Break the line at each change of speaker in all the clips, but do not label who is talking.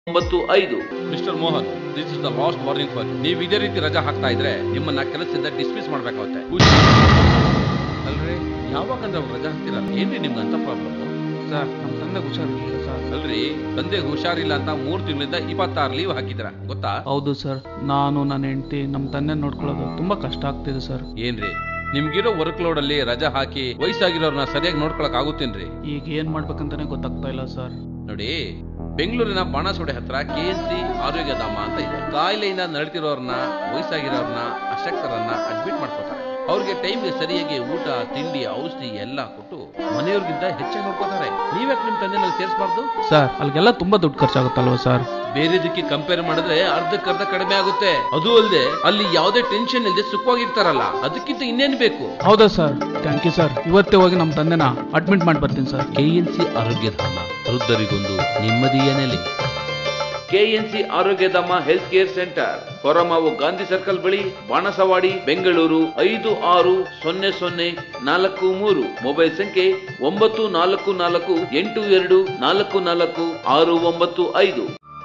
ಒಂಬತ್ತು ಐದು
mister Mohan this is the last warning for ನೀವು ಇದೇ ರೀತಿ ರಜಾ ಹಾಕ್ತಾ ಇದ್ರೆ ನಿಮ್ಮನ್ನ ಕೆಲಸದಿಂದ ಡಿಸ್ಮಿಸ್ ಮಾಡ್ಬೇಕಾಗುತ್ತೆ ಅಲ್ರಿ ಯಾವಾಗಂದ್ರೆ ಅವ್ರು ರಜಾ ಹಾಕ್ತಿರಲ್ಲ ಏನ್ರಿ ನಿಮ್ಗೆ ಅಂತ ಪ್ರಾಬ್ಲಮ್
ಸರ್ ನಮ್ಮ ತಂದೆ ಹುಷಾರಿಲ್ಲ ಸರ್
ಅಲ್ರಿ ತಂದೆಗೆ ಹುಷಾರಿಲ್ಲ ಅಂತ ಮೂರ್ ತಿಂಗಳಿಂದ ಇಪ್ಪತ್ತಾರು ಲೀವ್ ಹಾಕಿದ್ರ ಗೊತ್ತಾ
ಹೌದು ಸರ್ ನಾನು ನನ್ನ ಹೆಂಡತಿ ನಮ್ಮ ತಂದೆ ನೋಡ್ಕೊಳ್ಳೋದು ತುಂಬಾ ಕಷ್ಟ ಆಗ್ತಿದೆ ಸರ್
ಏನ್ರಿ ನಿಮ್ಗಿರೋ ವರ್ಕ್ ಲೋಡ್ ಅಲ್ಲಿ ರಜಾ ಹಾಕಿ ವಯಸ್ಸಾಗಿರೋರ್ನ ಸರಿಯಾಗಿ ನೋಡ್ಕೊಳಕ್ ಆಗುತ್ತೇನ್ರಿ
ಈಗ ಏನ್ ಮಾಡ್ಬೇಕಂತಾನೆ ಗೊತ್ತಾಗ್ತಾ ಇಲ್ಲ ಸರ್
ನೋಡಿ ಬೆಂಗಳೂರಿನ ಬಾಣಸೋಡೆ ಹತ್ರ ಕೆ ಎಸ್ ಸಿ ಆರೋಗ್ಯಧಾಮ ಅಂತ ಇದೆ ಕಾಯಿಲೆಯಿಂದ ನರಳ್ತಿರೋರ್ನ ವಯಸ್ಸಾಗಿರೋರ್ನ ಅಶಕ್ತರನ್ನ ಅಡ್ಮಿಟ್ ಮಾಡ್ಕೋತಾರೆ ಅವ್ರಿಗೆ ಟೈಮ್ಗೆ ಸರಿಯಾಗಿ ಊಟ ತಿಂಡಿ ಔಷಧಿ ಎಲ್ಲ ಕೊಟ್ಟು ಮನೆಯವ್ರಿಗಿಂತ ಹೆಚ್ಚಾಗಿ ನೋಡ್ಕೋತಾರೆ ನೀವ್ಯಾಕೆ ನಿಮ್ ತಂದೆನಲ್ಲಿ ಸೇರಿಸಬಾರ್ದು
ಸರ್ ಅಲ್ಲಿಗೆಲ್ಲ ತುಂಬಾ ದುಡ್ಡು ಖರ್ಚಾಗುತ್ತಲ್ವಾ ಸರ್
ಬೇರೆದಕ್ಕೆ ಕಂಪೇರ್ ಮಾಡಿದ್ರೆ ಅರ್ಧಕ್ಕರ್ಧ ಕಡಿಮೆ ಆಗುತ್ತೆ ಅದು ಅಲ್ಲದೆ ಅಲ್ಲಿ ಯಾವುದೇ ಟೆನ್ಷನ್ ಇಲ್ಲದೆ ಸುಖವಾಗಿರ್ತಾರಲ್ಲ ಅದಕ್ಕಿಂತ ಇನ್ನೇನ್ ಬೇಕು
ಹೌದಾ ಸರ್ ಥ್ಯಾಂಕ್ ಯು ಸರ್ ಇವತ್ತೇ ಹೋಗಿ ನಮ್ಮ ತಂದೆನ ಅಡ್ಮಿಟ್ ಮಾಡಿ ಬರ್ತೀನಿ ಸರ್
ಕೆಎನ್ಸಿ ಆರೋಗ್ಯಧಾಮ ವೃದ್ಧರಿಗೊಂದು ನೆಮ್ಮದಿಯ ನೆಲೆ KNC Arogyadhama health care centre Horamavu Gandhi circle ಬಳಿ ಬಾಣಸವಾಡಿ ಬೆಂಗಳೂರು ಐದು ಆರು ಸೊನ್ನೆ ಸೊನ್ನೆ ನಾಲ್ಕು ಮೂರು ಮೊಬೈಲ್ ಸಂಖ್ಯೆ ಒಂಬತ್ತು ನಾಲ್ಕು ನಾಲ್ಕು ಎಂಟು ಎರಡು ನಾಲ್ಕು ನಾಲ್ಕು ಆರು ಒಂಬತ್ತು ಐದು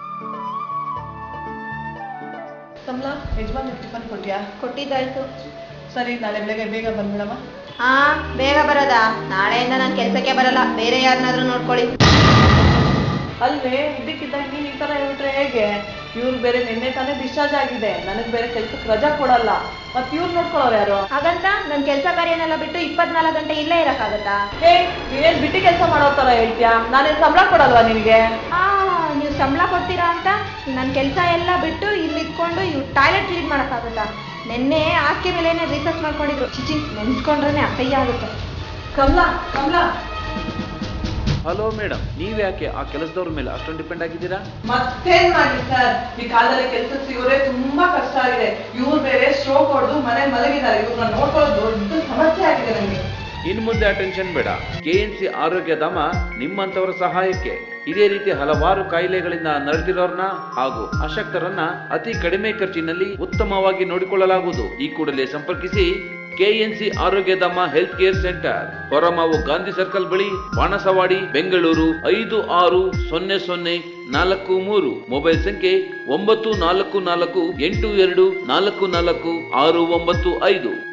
ಕಮಲಾ ಯಜಮಾನ್ ಟಿಫನ್ ಕೊಟ್ಟಿಯಾ
ಕೊಟ್ಟಿದ್ದಾಯ್ತು
ಸರಿ ನಾಳೆ ಬೆಳಗ್ಗೆ ಬೇಗ ಬಂದ್ಬಿಡಮ್ಮ
ಹಾ ಬೇಗ ಬರೋದಾ ನಾಳೆಯಿಂದ ನಾನು ಕೆಲಸಕ್ಕೆ ಬರಲ್ಲ ಬೇರೆ ಯಾರನ್ನಾದ್ರೂ ನೋಡ್ಕೊಳ್ಳಿ
ಅಲ್ವೇ ಇದಕ್ಕಿದ್ದಾಗ ನೀನ್ ಈ ತರ ಹೇಳ್ಬಿಟ್ರೆ ಹೇಗೆ ಇವ್ರು ಬೇರೆ ನಿನ್ನೆ ತಾನೇ ಡಿಸ್ಚಾರ್ಜ್ ಆಗಿದೆ ನನಗ್ ಬೇರೆ ಕೆಲ್ಸಕ್ಕೆ ರಜಾ ಕೊಡಲ್ಲ ಮತ್ ಇವ್ರು ನೋಡ್ಕೊಳ್ಳೋರು ಯಾರು
ಹಾಗಂತ ನನ್ನ ಕೆಲಸ ಕಾರ್ಯನೆಲ್ಲ ಬಿಟ್ಟು ಇಪ್ಪತ್ನಾಲ್ಕು ಗಂಟೆ ಇಲ್ಲೇ ಇರಕ್ಕಾಗತ್ತಾ
ಹೇ ನೀನೇನ್ ಬಿಟ್ಟಿ ಕೆಲಸ ಮಾಡೋ ತರ ಹೇಳ್ತೀಯಾ ನಾನೇನ್ ಸಂಬಳ ಕೊಡಲ್ವಾ ನಿನಗೆ
ಆ ನೀವು ಸಂಬಳ ಕೊಡ್ತೀರಾ ಅಂತ ನನ್ನ ಕೆಲಸ ಎಲ್ಲ ಬಿಟ್ಟು ಇಲ್ಲಿ ಇಟ್ಕೊಂಡು ಇವ್ ಟಾಯ್ಲೆಟ್ ಕ್ಲೀನ್ ಮಾಡೋಕ್ಕಾಗತ್ತಾ ನಿನ್ನೆ ಆಸ್ಕೆ ಮೇಲೇನೆ ರಿಸರ್ಚ್ ಮಾಡ್ಕೊಂಡಿದ್ರು ಚಿಚಿ ನೆನ್ಸ್ಕೊಂಡ್ರೆ ಅಸಹ್ಯ ಆಗುತ್ತೆ
ಕಮಲಾ ಕಮಲಾ
ಹಲೋ ಮೇಡಮ್ ನೀವ್ಯಾಕೆ ಆ ಕೆಲಸದವ್ರ ಮೇಲೆ ಅಷ್ಟೊಂದು ಡಿಪೆಂಡ್ ಆಗಿದ್ದೀರಾ
ಮತ್ತೇನ್ ಮಾಡಿ ಸರ್ ಈ ಕಾಲದಲ್ಲಿ ಕೆಲಸ ಸಿಗೋರೆ ತುಂಬಾ ಕಷ್ಟ ಆಗಿದೆ ಇವ್ರು ಬೇರೆ ಸ್ಟ್ರೋಕ್ ಹೊಡೆದು ಮನೆ ಮಲಗಿದ್ದಾರೆ ಇವ್ರನ್ನ ನೋಡ್ಕೊಳ್ಳೋದು ದೊಡ್ಡ ಸಮಸ್ಯೆ ಆಗಿದೆ ನನಗೆ
ಇನ್ ಮುಂದೆ ಟೆನ್ಷನ್ ಬೇಡ ಕೆಎನ್ಸಿ ಆರೋಗ್ಯಧಾಮ ನಿಮ್ಮಂತವರ ಸಹಾಯಕ್ಕೆ ಇದೇ ರೀತಿ ಹಲವಾರು ಕಾಯಿಲೆಗಳಿಂದ ನರಳಿರೋರ್ನ ಹಾಗೂ ಅಶಕ್ತರನ್ನ ಅತಿ ಕಡಿಮೆ ಖರ್ಚಿನಲ್ಲಿ ಉತ್ತಮವಾಗಿ ನೋಡಿಕೊಳ್ಳಲಾಗುವುದು ಈ ಕೂಡಲೇ ಸಂಪರ್ಕಿಸಿ KNC Arogyadhama health care centre Horamavu Gandhi circle ಬಳಿ ಬಾಣಸವಾಡಿ ಬೆಂಗಳೂರು ಐದು ಆರು ಸೊನ್ನೆ ಸೊನ್ನೆ ನಾಲ್ಕು ಮೂರು ಮೊಬೈಲ್ ಸಂಖ್ಯೆ ಒಂಬತ್ತು ನಾಲ್ಕು ನಾಲ್ಕು ಎಂಟು ಎರಡು ನಾಲ್ಕು ನಾಲ್ಕು ಆರು ಒಂಬತ್ತು ಐದು